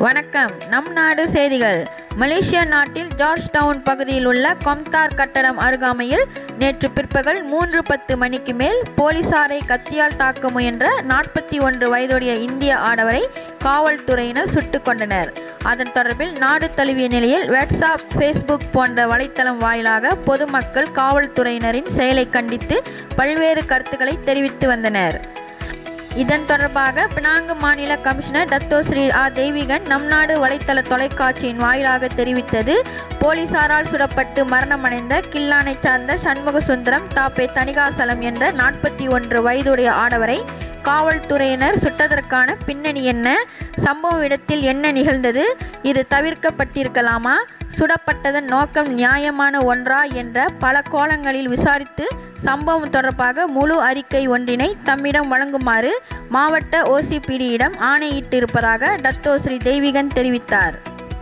வணக்கம் நம் நாடு செய்திகள் மலேசியா நாட்டில் ஜார்ஜ் டவுன் பகுதியில் உள்ள கொம்தார் கட்டடம் அருகாமையில் நேற்று பிற்பகல் மூன்று பத்து மணிக்கு மேல் போலீசாரை கத்தியால் தாக்க முயன்ற நாற்பத்தி ஒன்று வயதுடைய இந்திய ஆடவரை காவல்துறையினர் சுட்டுக் கொண்டனர் அதன் தொடர்பில் நாடு தழுவிய நிலையில் வாட்ஸ்அப் ஃபேஸ்புக் போன்ற வலைத்தளம் வாயிலாக பொதுமக்கள் காவல்துறையினரின் செயலை கண்டித்து பல்வேறு கருத்துக்களை தெரிவித்து வந்தனர் இதன் தொடர்பாக பினாங்கு மாநில கமிஷனர் டத்தோ ஸ்ரீ ஆ தெய்வீகன் நம் நாடு வலைத்தள தொலைக்காட்சியின் வாயிலாக தெரிவித்தது போலீசாரால் சுடப்பட்டு மரணமடைந்த கில்லானை சார்ந்த சண்முக சுந்தரம் தாப்பே தணிகாசலம் என்ற நாற்பத்தி ஒன்று வயதுடைய ஆடவரை காவல்துறையினர் சுட்டதற்கான பின்னணி என்ன சம்பவ இடத்தில் என்ன நிகழ்ந்தது இது தவிர்க்கப்பட்டிருக்கலாமா சுடப்பட்டதன் நோக்கம் நியாயமான ஒன்றா என்ற பல கோணங்களில் விசாரித்து சம்பவம் தொடர்பாக முழு அறிக்கை ஒன்றினை தம்மிடம் வழங்குமாறு மாவட்ட ஓசிபிடியிடம் ஆணையிட்டிருப்பதாக டத்தோ ஸ்ரீ தெய்வீகன் தெரிவித்தார்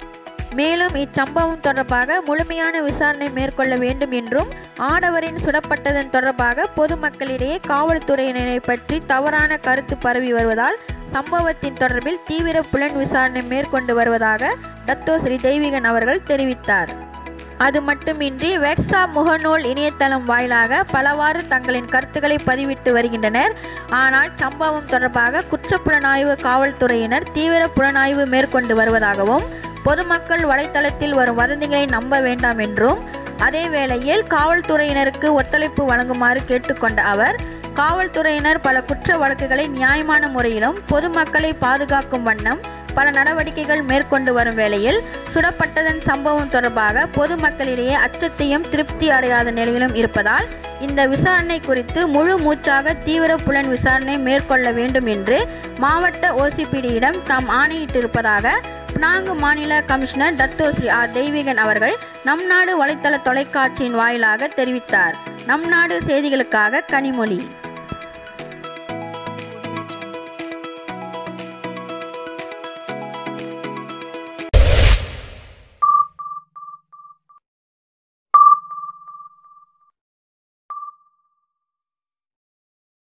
மேலும் இச்சம்பவம் தொடர்பாக முழுமையான விசாரணை மேற்கொள்ள வேண்டும் என்றும் ஆடவரின் சுடப்பட்டதன் தொடர்பாக பொதுமக்களிடையே காவல்துறையினரை பற்றி தவறான கருத்து பரவி வருவதால் சம்பவத்தின் தொடர்பில் தீவிர புலன் விசாரணை மேற்கொண்டு வருவதாக டத்தோ ஸ்ரீ தெய்வீகன் அவர்கள் தெரிவித்தார் அது மட்டுமின்றி வாட்ஸ்அப் முகநூல் இணையதளம் வாயிலாக பலவாறு தங்களின் கருத்துக்களை பதிவிட்டு வருகின்றனர் ஆனால் சம்பவம் தொடர்பாக குற்றப்புலனாய்வு காவல்துறையினர் தீவிர புலனாய்வு மேற்கொண்டு வருவதாகவும் பொதுமக்கள் வலைத்தளத்தில் வரும் வதந்திகளை நம்ப வேண்டாம் என்றும் அதே வேளையில் காவல்துறையினருக்கு ஒத்துழைப்பு வழங்குமாறு கேட்டுக்கொண்ட அவர் காவல்துறையினர் பல குற்ற வழக்குகளை நியாயமான முறையிலும் பொதுமக்களை பாதுகாக்கும் வண்ணம் பல நடவடிக்கைகள் மேற்கொண்டு வரும் வேளையில் சுடப்பட்டதன் சம்பவம் தொடர்பாக பொதுமக்களிடையே அச்சத்தையும் திருப்தி அடையாத நிலையிலும் இருப்பதால் இந்த விசாரணை குறித்து முழு மூச்சாக தீவிர புலன் விசாரணை மேற்கொள்ள வேண்டும் என்று மாவட்ட ஓசிபிடியிடம் தாம் ஆணையிட்டிருப்பதாக பினாங்கு மாநில commissioner Dato Sri R Deiveegan அவர்கள் நம் நாடு வலைத்தள தொலைக்காட்சியின் வாயிலாக தெரிவித்தார் நம் நாடு செய்திகளுக்காக கனிமொழி